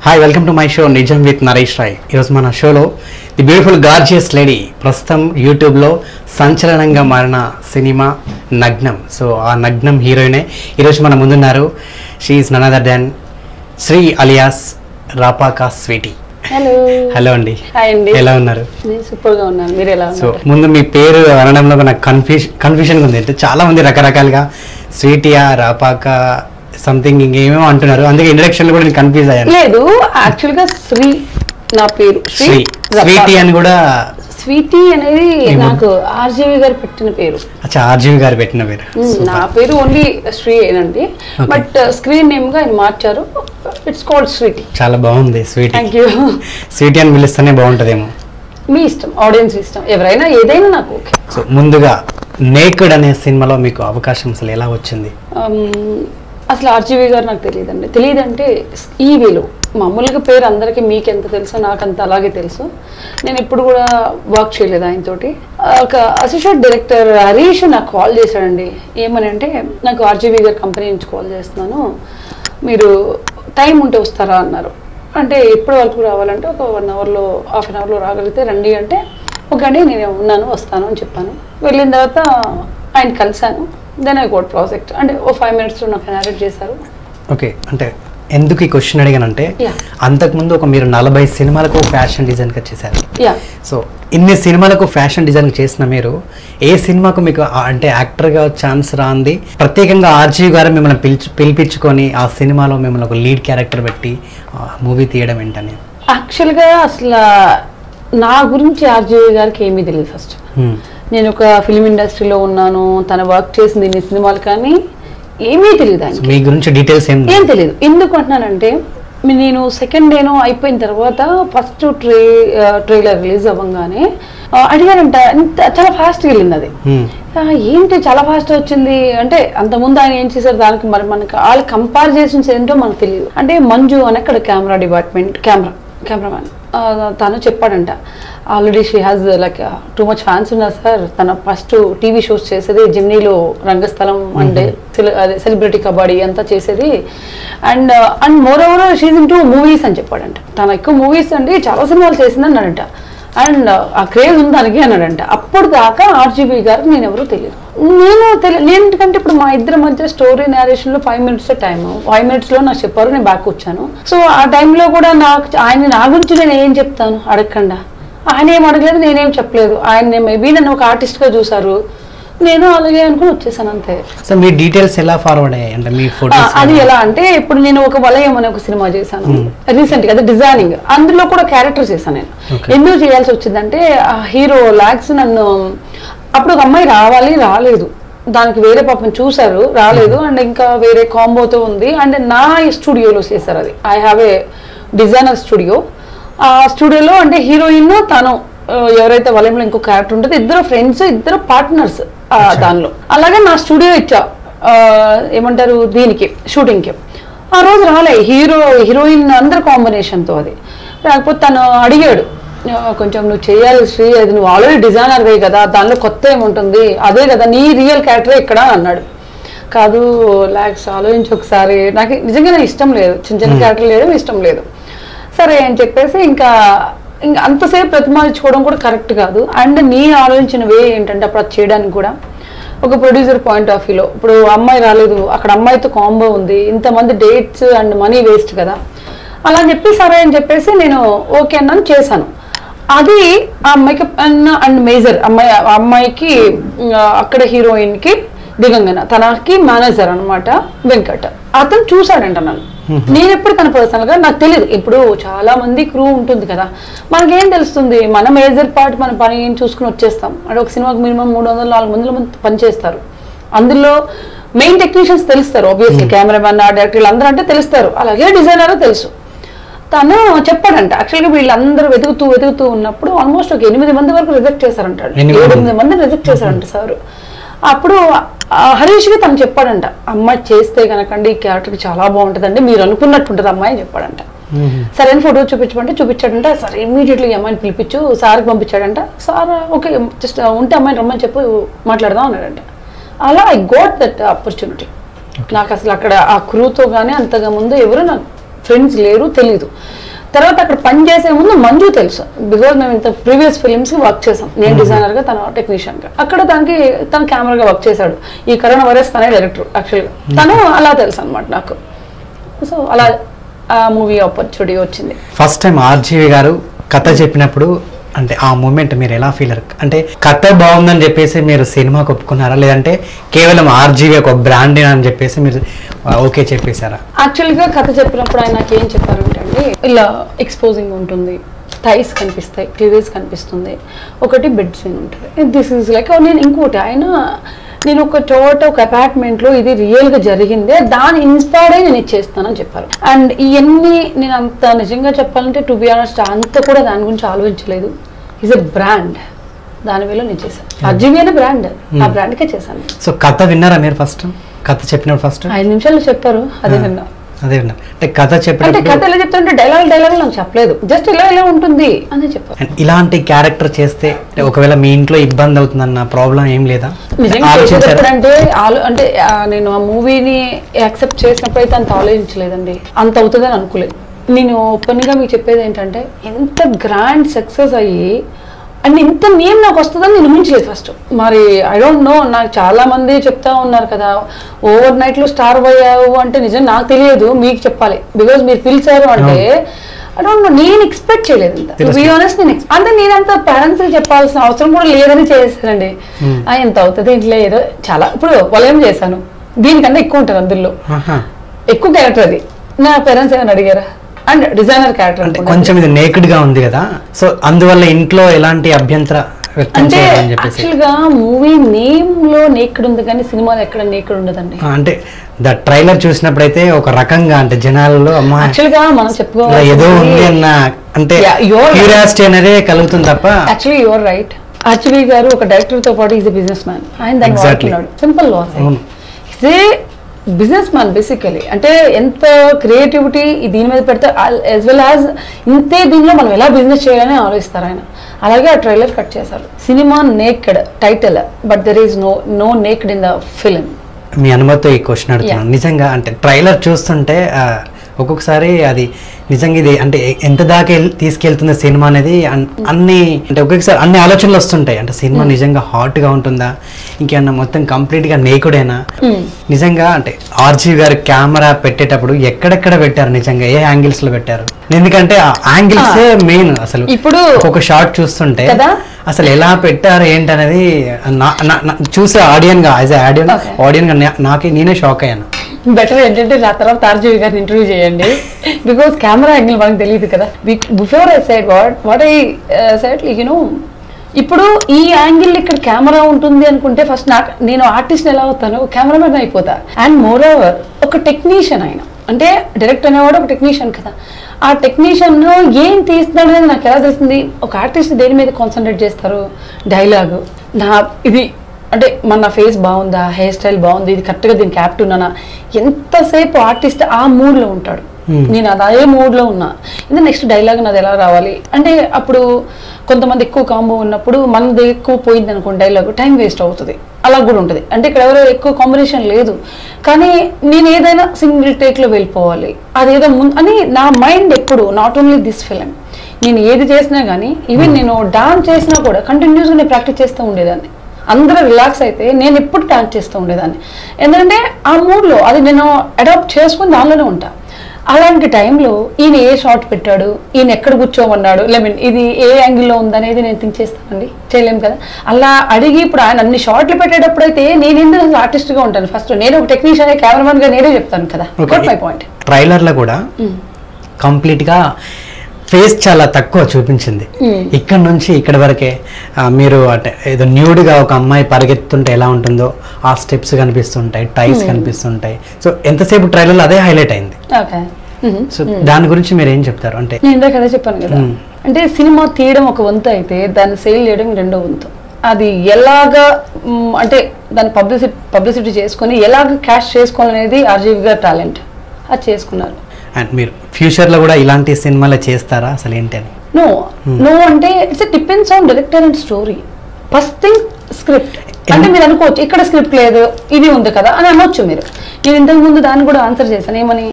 Hi welcome to my show నిజం with Naresh Rai ఈరోజు మన షోలో ది బ్యూటిఫుల్ గార్జియస్ లేడీ ప్రస్తుతం యూట్యూబ్లో సంచలనంగా మారిన సినిమా నగ్నం సో ఆ నగ్నం హీరోయినే ఈరోజు మన ముందున్నారు she none other than Sri alias Rapaka Sweety hello hello అండి హాయ్ అండి ఎలా ఉన్నారు నేను సూపర్ గా ఉన్నాను మీరు ఎలా సో ఉన్నారు ముందు మీ పేరు అనడంలో నాకు కన్ఫ్యూజ్ కన్ఫ్యూజన్ ఉంది అంటే చాలా మంది రకరకాలుగా స్వీటియా రాపాక సంథింగ్ ఇంకేమేమో అంటున్నారు అందుకే ఇంట్రడక్షన్ లో కూడా నేను కన్ఫ్యూజ్ అయ్యాను లేదు యాక్చువల్ గా శ్రీ నా పేరు శ్రీ స్వీటీ అని కూడా స్వీటీ అనేది నాకు ఆర్జీవి గారు పెట్టిన పేరు అచ్చా ఆర్జీవి గారు పెట్టిన పేరు మ్మ్, నా పేరు ఓన్లీ శ్రీ ఏనండి బట్ స్క్రీన్ నేమ్ గా ఆయన మార్చారు ఇట్స్ కాల్డ్ స్వీటీ చాలా బాగుంది స్వీటీ థ్యాంక్ యూ స్వీటీ అని పిలుస్తేనే బాగుంటుందేమో మీ ఇష్టం ఆడియన్స్ ఇష్టం ఎవరైనా ఏదైనా నాకు ఓకే సో ముందుగా నేకుడ్ అనే సినిమాలో మీకు అవకాశం అసలు ఎలా వచ్చింది అసలు ఆర్జీవి గారు నాకు తెలియదండి తెలియదంటే ఈ వేలో మామూలుగా పేరు అందరికీ మీకు ఎంత తెలుసో నాకు అంత అలాగే తెలుసు నేను ఇప్పుడు కూడా వర్క్ చేయలేదు ఆయనతోటి ఒక అసోసియేట్ డైరెక్టర్ హరీష్ నాకు కాల్ చేశాడండి ఏమని అంటే నాకు ఆర్జీవి గారి కంపెనీ నుంచి కాల్ చేస్తున్నాను మీరు టైం ఉంటే వస్తారా అన్నారు అంటే ఎప్పటి వరకు రావాలంటే ఒక వన్ అవర్లో హాఫ్ అన్ అవర్లో రాగలిగితే రండి అంటే ఓకే అండి నేను ఉన్నాను వస్తాను అని చెప్పాను వెళ్ళిన తర్వాత ఆయన కలిశాను దెన్ ఐ గోట్ ప్రాజెక్ట్ అంటే ఓ ఫైవ్ మినిట్స్లో నాకు నారేట్ చేశారు ఓకే అంటే ఎందుకు ఈ క్వశ్చన్ అడిగానంటే Yeah. అంతకుముందు ఒక మీరు నలభై సినిమాలకు ఫ్యాషన్ డిజైన్గా చేశారు యా సో ఇన్ని సినిమాలకు ఫ్యాషన్ డిజైన్ చేసిన మీరు ఏ సినిమాకు మీకు ఆ- అంటే యాక్టర్గా ఛాన్స్ రాంది ప్రత్యేకంగా ఆర్జీవి గారు మిమ్మల్ని పిలిచి పిలిపించుకొని ఆ సినిమాలో మిమ్మల్ని ఒక లీడ్ క్యారెక్టర్ పెట్టి మూవీ తీయడం ఏంటని యాక్చువల్గా అసలు నా గురించి ఆర్జీవి గారికి ఏమీ తెలియదు ఫస్ట్ Hmm. నేను ఒక ఫిలిం ఇండస్ట్రీలో ఉన్నాను తన వర్క్ చేసింది ఇన్ని సినిమాలు కానీ ఏమీ తెలియదు ఆయన సో మీ గురించి డీటెయిల్స్ ఏం ఏం తెలియదు ఎందుకు అంటున్నానంటే మీ- నేను సెకండ్ డేనో అయిపోయిన తర్వాత ఫస్ట్ ట్రే ట్రైలర్ రిలీజ్ అవ్వగానే ఆ, అడిగారంట ఇంత చాలా ఫాస్ట్గా వెళ్ళింది అది Hmm. ఆ, ఏంటి చాలా ఫాస్ట్ వచ్చింది అంటే అంతకుముందు ఆయన ఏం చేశారు దానికి మరి మనకి వాళ్ళు కంపారిజేషన్స్ ఏంటో మనకు తెలియదు అంటే మంజు అని అక్కడ కెమెరా డిపార్ట్మెంట్ కెమెరా కెమెరామ్యాన్ తను చెప్పాడంట already she has like too much fans ఉన్నారు సార్ తన ఫస్ట్ టీవీ షోస్ చేసేది జిమ్నీలో రంగస్థలం అండ్ అదే సెలబ్రిటీ కబడ్డీ అంతా చేసేది and and more over she's into movies అని చెప్పాడంట తను ఎక్కువ మూవీస్ అండి చాలా సినిమాలు చేసింది అన్నాడంట అండ్ ఆ క్రేజ్ ఉంది దానికి అన్నాడంట అప్పుడు దాకా ఆర్జీబీ గారికి నేను ఎవరో తెలియదు నేను తెలి నేను ఎందుకంటే ఇప్పుడు మా ఇద్దరి మధ్య స్టోరీ నేరేషన్ లో five minutes time five minutes లో నాకు చెప్పారు నేను బ్యాక్ వచ్చాను సో ఆ టైంలో కూడా నాకు ఆయన నా గురించి నేను ఏం చెప్తాను అడగకుండా ఆయన ఏం అడగలేదు నేనేం చెప్పలేదు ఆయన మేబీ నన్ను ఒక ఆర్టిస్ట్ గా చూసారు నేను అలాగే అనుకుని వచ్చేసాను అంతే సో మీ డీటెయిల్స్ ఎలా ఫార్వర్డ్ అయ్యాయి అంటే మీ ఆ, ఫోటోస్ అది ఎలా అంటే ఇప్పుడు నేను ఒక వలయం అనే ఒక సినిమా చేశాను రీసెంట్ గా అదే డిజైనింగ్ అందులో కూడా క్యారెక్టర్ చేశాను నేను Okay. ఎందుకు చేయాల్సి వచ్చిందంటే ఆ హీరో లాక్స్ నన్ను అప్పుడు ఒక అమ్మాయి రావాలి రాలేదు దానికి వేరే పాపం చూశారు రాలేదు అండ్ ఇంకా వేరే కాంబోతో ఉంది అండ్ నా స్టూడియోలో చేశారు అది I have a designer studio ఆ స్టూడియోలో అంటే హీరోయిన్ తను ఆ, ఎవరైతే వలయంలో ఇంకో క్యారెక్టర్ ఉంటుంది ఇద్దరు ఫ్రెండ్స్ ఇద్దరు పార్ట్నర్స్ దానిలో అలాగే నా స్టూడియో ఇచ్చా ఆ, ఏమంటారు దీనికి షూటింగ్కి ఆ రోజు రాలే హీరో హీరోయిన్ అందరు కాంబినేషన్తో అది లేకపోతే తను అడిగాడు "ఆ, కొంచెం నువ్వు చేయాలి శ్రీ అది నువ్వు ఆల్రెడీ డిజైనర్వే కదా దానిలో కొత్త ఏముంటుంది అదే కదా నీ రియల్ క్యారెక్టర్ ఇక్కడ అని అన్నాడు కాదు లాక్స్ ఆలోచించి ఒకసారి నాకు నిజంగా ఇష్టం లేదు చిన్న చిన్న క్యారెక్టర్ లేడం ఇష్టం లేదు సరే అని చెప్పేసి ఇంకా ఇంకా అంతసేపు ప్రతిమానించుకోవడం కూడా కరెక్ట్ కాదు అండ్ నేను ఆలోచించిన వే ఏంటంటే అప్పుడు అది చేయడానికి కూడా ఒక ప్రొడ్యూసర్ పాయింట్ ఆఫ్ వ్యూలో ఇప్పుడు అమ్మాయి రాలేదు అక్కడ అమ్మాయితో కాంబో ఉంది ఇంతమంది డేట్స్ అండ్ మనీ వేస్ట్ కదా అలా అని చెప్పి సరే అని చెప్పేసి నేను ఓకే అన్నాను చేశాను అది ఆ అమ్మాయికి అండ్ మేజర్ అమ్మాయి ఆ అమ్మాయికి ఆ, అక్కడ హీరోయిన్కి దిగంగన తనకి మేనేజర్ అన్నమాట వెంకట్ అతను చూసాడంట నన్ను నేను ఎప్పుడు తన పర్సనల్ గా నాకు తెలియదు ఇప్పుడు చాలా మంది క్రూ ఉంటుంది కదా మనకేం తెలుస్తుంది మన మేజర్ పార్ట్ మన పని ఏం చూసుకుని వచ్చేస్తాం అంటే ఒక సినిమాకి మినిమం మూడు వందలు నాలుగు వందల మంది పని చేస్తారు అందులో మెయిన్ టెక్నీషియన్స్ తెలుస్తారు ఆబ్వియస్లీ కెమెరామెన్ డైరెక్టర్లు అందరూ అంటే తెలుస్తారు అలాగే డిజైనర్ తెలుసు తను చెప్పాడంట యాక్చువల్గా వీళ్ళందరూ వెతుకుతూ వెతుకుతూ ఉన్నప్పుడు ఆల్మోస్ట్ ఒక ఎనిమిది మంది వరకు రిజెక్ట్ చేశారంటాడు ఎనిమిది మంది? ఎనిమిది మంది రిజెక్ట్ చేశారంట సార్ అప్పుడు ఆ హరీష్కి తను చెప్పాడంట అమ్మాయి చేస్తే కనుకండి ఈ క్యారెక్టర్కి చాలా బాగుంటుందండి మీరు అనుకున్నట్టు ఉంటుంది అమ్మాయి అని చెప్పాడంట సరే అని ఫోటో చూపించమంటే చూపించాడంట సరే ఇమీడియట్లీ అమ్మాయిని పిలిపించు సార్కి పంపించాడంట సార్ ఓకే జస్ట్ ఉంటే అమ్మాయిని రమ్మని చెప్పి మాట్లాడదాం అన్నాడంట అలా ఐ గోట్ దట్ ఆపర్చునిటీ నాకు అసలు అక్కడ ఆ క్రూతో కానీ అంతగా ముందు ఎవరు నాకు ఫ్రెండ్స్ లేరు తెలియదు తర్వాత అక్కడ పని చేసే ముందు మంజు తెలుసు బికాజ్ మేము ఇంత ప్రీవియస్ ఫిలిమ్స్ వర్క్ చేసాం నేను డిజైనర్ గా తన టెక్నీషియన్ గా అక్కడ తనకి తన కెమెరాగా వర్క్ చేశాడు ఈ కరోనా వైరస్ తనే డైరెక్టర్ యాక్చువల్గా తను అలా తెలుసు అనమాట నాకు సో అలా ఆ మూవీ ఆపర్చునిటీ వచ్చింది ఫస్ట్ టైం ఆర్జీవి గారు కథ చెప్పినప్పుడు అంటే ఆ మూమెంట్ మీరు ఎలా ఫీల్ అయ్యారు అంటే కథ బాగుందని చెప్పేసి మీరు సినిమాకి ఒప్పుకున్నారా లేదంటే కేవలం ఆర్జీవి ఒక బ్రాండ్ అని చెప్పేసి మీరు ఓకే చెప్పేశారా యాక్చువల్గా కథ చెప్పినప్పుడు ఆయన నాకు ఏం చెప్పారంటే అండి ఇలా ఎక్స్పోజింగ్ ఉంటుంది థైస్ కనిపిస్తాయి క్లివేజ్ కనిపిస్తుంది ఒకటి బెడ్ సీన్ ఉంటుంది దిస్ ఈజ్ లైక్ నేను ఇంకోటి ఆయన నేను ఒక చోట ఒక అపార్ట్మెంట్లో ఇది రియల్గా జరిగిందే దాని ఇన్స్పైర్డ్ అయి నేను ఇచ్చేస్తానని చెప్పారు అండ్ ఇవన్నీ నేను అంత నిజంగా చెప్పాలంటే టు బి ఆనెస్ట్ అంత కూడా దాని గురించి ఆలోచించలేదు ఈజ్ ఎ బ్రాండ్ దాని వల్ల నేను చేశాను అజీవి అనే బ్రాండ్ ఆ బ్రాండ్కే చేశాను సో కథ విన్నారా మీరు ఫస్ట్ కథ చెప్పినప్పుడు ఫస్ట్ ఐదు నిమిషాలు చెప్పారు అదే విన్నా అదే విన్నారు అంటే కథ అంటే చెప్పినప్పుడు కథ ఎలా చెప్తుంటే డైలాగ్ డైలాగ్ నాకు చెప్పలేదు జస్ట్ ఇలా ఇలా ఉంటుంది అని చెప్పారు And ఇలాంటి క్యారెక్టర్ చేస్తే అంటే ఒకవేళ మీ ఇంట్లో ఇబ్బంది అవుతుందన్న ప్రాబ్లం ఏం లేదా నిజంగా ఆలోచించారా చేసేటప్పుడంటే ఆలో అంటే ఆ, నేను ఆ మూవీని యాక్సెప్ట్ చేసినప్పుడు అయితే అంత ఆలోచించలేదండి అంత అవుతుందని అనుకోలేదు నేను ఓపెన్ గా మీకు చెప్పేది ఏంటంటే ఎంత గ్రాండ్ సక్సెస్ అయ్యి అండ్ ఇంత నేమ్ నాకు వస్తుందని నేను ఊహించలేదు ఫస్ట్ మరి ఐ డోంట్ నో నాకు చాలా మంది చెప్తా ఉన్నారు కదా ఓవర్ నైట్ లో స్టార్ అయ్యావు అంటే నిజం నాకు తెలియదు మీకు చెప్పాలి బికాజ్ మీరు పిలిచారు అంటే ఐ డోంట్ నో నేను ఎక్స్పెక్ట్ చేయలేదు ఇంత తెలుసు. బి ఆనెస్ట్ నేను ex- అంటే నేనంత పేరెంట్స్ చెప్పాల్సిన అవసరం కూడా లేదని చేశానండి Hmm. ఆ, ఎంత అవుతుంది ఇంట్లో ఏదో చాలా ఇప్పుడు వలయం చేశాను దీనికన్నా ఎక్కువ ఉంటుంది అందులో ఆహా. ఎక్కువ క్యారెక్టర్ అది నా పేరెంట్స్ ఏమైనా అడిగారా అండ్ డిజైనర్ అంటే క్యారెక్టర్ కొంచెం ఇది నేకెడ్ గా ఉంది కదా సో అందువల్ల ఇంట్లో ఎలాంటి అభ్యంతర వ్యక్తం అంటే చేయాలని చెప్పేసి యాక్చువల్ గా మూవీ నేమ్ లో నేకుడు ఉంది కానీ సినిమాలో ఎక్కడ నేకుడు ఉండదండి ఆ, అంటే ద ట్రైలర్ చూసినప్పుడైతే ఒక రకంగా అంటే జనాలలో అమ్మా యాక్చువల్ గా మనం ఇలా ఏదో ఉంది అన్న అంటే Yeah, you're right. క్యూరియాసిటీ అనేది కలుగుతుంది తప్ప యాక్చువల్లీ యువర్ రైట్ ఆర్చివి గారు ఒక డైరెక్టర్ తో పాటు ఈజ్ బిజినెస్ మ్యాన్ ఆయన దాన్ని Exactly. వాడుతున్నాడు సింపుల్ లాస్ అవును. ఇదే బిజినెస్ మ్యాన్ బేసికలీ అంటే ఎంత క్రియేటివిటీ దీని మీద పెడితే యాజ్ వెల్ యాజ్ ఇంతే దీనిలో మనం ఎలా బిజినెస్ చేయాలని ఆలోచిస్తారు ఆయన అలాగే ఆ ట్రైలర్ కట్ చేశారు సినిమా naked title but there is no no naked in the film మీ అనుమతితో ఈ క్వశ్చన్ అడుగుతున్నాను నిజంగా అంటే ట్రైలర్ చూస్తుంటే ఆ, ఒక్కొక్కసారి అది నిజంగా ఇది అంటే ఎ- ఎంత దాకా ఎల్- తీసుకెళ్తుంది సినిమా అనేది అన్- అన్ని అంటే ఒక్కొక్కసారి అన్ని ఆలోచనలు వస్తుంటాయి అంటే సినిమా నిజంగా హాట్ గా ఉంటుందా ఇంకేమన్నా మొత్తం కంప్లీట్ గా నేకుడేనా నిజంగా అంటే ఆర్జీ గారు కెమెరా పెట్టేటప్పుడు ఎక్కడెక్కడ పెట్టారు నిజంగా ఏ యాంగిల్స్ లో పెట్టారు ఎందుకంటే ఆ యాంగిల్స్ మెయిన్ అసలు ఇప్పుడు ఒక్కొక్క షార్ట్ చూస్తుంటే కదా? అసలు ఎలా పెట్టారు ఏంటనేది నా- నా- నా- చూసే ఆడియన్ గా యాజ్ ఆడియన్ Okay. ఆడియన్ గా నా- నాకే నేనే షాక్ అయ్యాను బెటర్ ఏంటంటే నా తర్వాత తార్జీవి గారిని ఇంటర్వ్యూ చేయండి బికాస్ కెమెరా యాంగిల్ మనకు తెలియదు కదా before decide what what decide like you know ఇప్పుడు ఈ యాంగిల్ ఇక్కడ కెమెరా ఉంటుంది అనుకుంటే ఫస్ట్ నాకు నేను ఆర్టిస్ట్ ఎలా అవుతాను కెమెరామెన్ అయిపోతా అండ్ మోర్ ఓవర్ ఒక టెక్నీషియన్ ఆయన అంటే డైరెక్టర్ అనేవాడు ఒక టెక్నీషియన్ కదా ఆ టెక్నీషియన్ ఏం తీస్తున్నాడు అనేది నాకు ఎలా తెలిసింది ఒక ఆర్టిస్ట్ దేని మీద కాన్సన్ట్రేట్ చేస్తారు డైలాగ్ నా ఇది అంటే మన ఫేస్ బాగుందా హెయిర్ స్టైల్ బాగుంది ఇది కరెక్ట్గా దీనికి యాప్ట్ ఉన్నానా ఎంతసేపు ఆర్టిస్ట్ ఆ మూడ్లో ఉంటాడు Hmm. నేను అదే మూడ్లో ఉన్నా ఇది నెక్స్ట్ డైలాగ్ నాది ఎలా రావాలి అంటే అప్పుడు కొంతమంది ఎక్కువ కాంబో ఉన్నప్పుడు మనది ఎక్కువ పోయింది అనుకోండి డైలాగ్ టైం వేస్ట్ అవుతుంది అలా కూడా ఉంటుంది అంటే ఇక్కడ ఎవరో ఎక్కువ కాంబినేషన్ లేదు కానీ నేను ఏదైనా సింగిల్ టేక్లో వెళ్ళిపోవాలి అదేదో ముందు అని నా మైండ్ ఎప్పుడు నాట్ ఓన్లీ దిస్ ఫిలిం నేను ఏది చేసినా కానీ ఈవెన్ నేను డాన్స్ చేసినా కూడా కంటిన్యూస్గా నేను ప్రాక్టీస్ చేస్తూ ఉండేదాన్ని అందరూ రిలాక్స్ అయితే నేను ఎప్పుడు డాన్స్ చేస్తూ ఉండేదాన్ని ఎందుకంటే ఆ మూడ్లో అది నేను అడాప్ట్ చేసుకుని దానిలోనే ఉంటా అలాంటి టైంలో ఈయన ఏ షాట్ పెట్టాడు ఈయన ఎక్కడ కూర్చోమన్నాడు లెమన్ ఇది ఏ యాంగిల్లో ఉందనేది నేను థింక్ చేస్తానండి చేయలేం కదా అలా అడిగి ఇప్పుడు ఆయన అన్ని షాట్లు పెట్టేటప్పుడు అయితే నేను ఎందుకు అసలు ఆర్టిస్ట్గా ఉంటాను ఫస్ట్ నేను ఒక టెక్నీషియన్ కెమెరామన్గా నేనే చెప్తాను కదా గోట్ మై పాయింట్ ట్రైలర్ లో కూడా కంప్లీట్ గా ఫేస్ చాలా తక్కువ చూపించింది Hmm. ఇక్కడ నుంచి ఇక్కడ వరకే ఆ, మీరు అంటే ఏదో న్యూడ్ గా ఒక అమ్మాయి పరిగెత్తుంటే ఎలా ఉంటుందో ఆ స్టెప్స్ కనిపిస్తుంటాయి టైస్ కనిపిస్తుంటాయి సో ఎంతసేపు ట్రైలర్ లో అదే హైలైట్ అయింది ఓకే సో దాని గురించి మీరు ఏం చెప్తారు అంటే నేను ఇందాక అదే చెప్పాను కదా మ్మ్. అంటే సినిమా తీయడం ఒక వంతు అయితే దాన్ని సేల్ చేయడం రెండో వంతు అది ఎలాగా మ్, అంటే దాన్ని పబ్లిసిటీ పబ్లిసిటీ చేసుకొని ఎలాగ క్యాష్ చేసుకోవాలనేది ఆర్జీవి గారి టాలెంట్ అది చేసుకున్నారు అండ్ మీరు ఫ్యూచర్ లో కూడా ఇలాంటి సినిమాలు చేస్తారా అసలు ఏంటి అని నో నో అంటే it's depends on director and story first thing script అంటే మీరు అనుకోవచ్చు ఇక్కడ స్క్రిప్ట్ లేదు ఇది ఉంది కదా అని అనొచ్చు మీరు నేను ఇంతకు ముందు దాన్ని కూడా ఆన్సర్ చేశాను ఏమని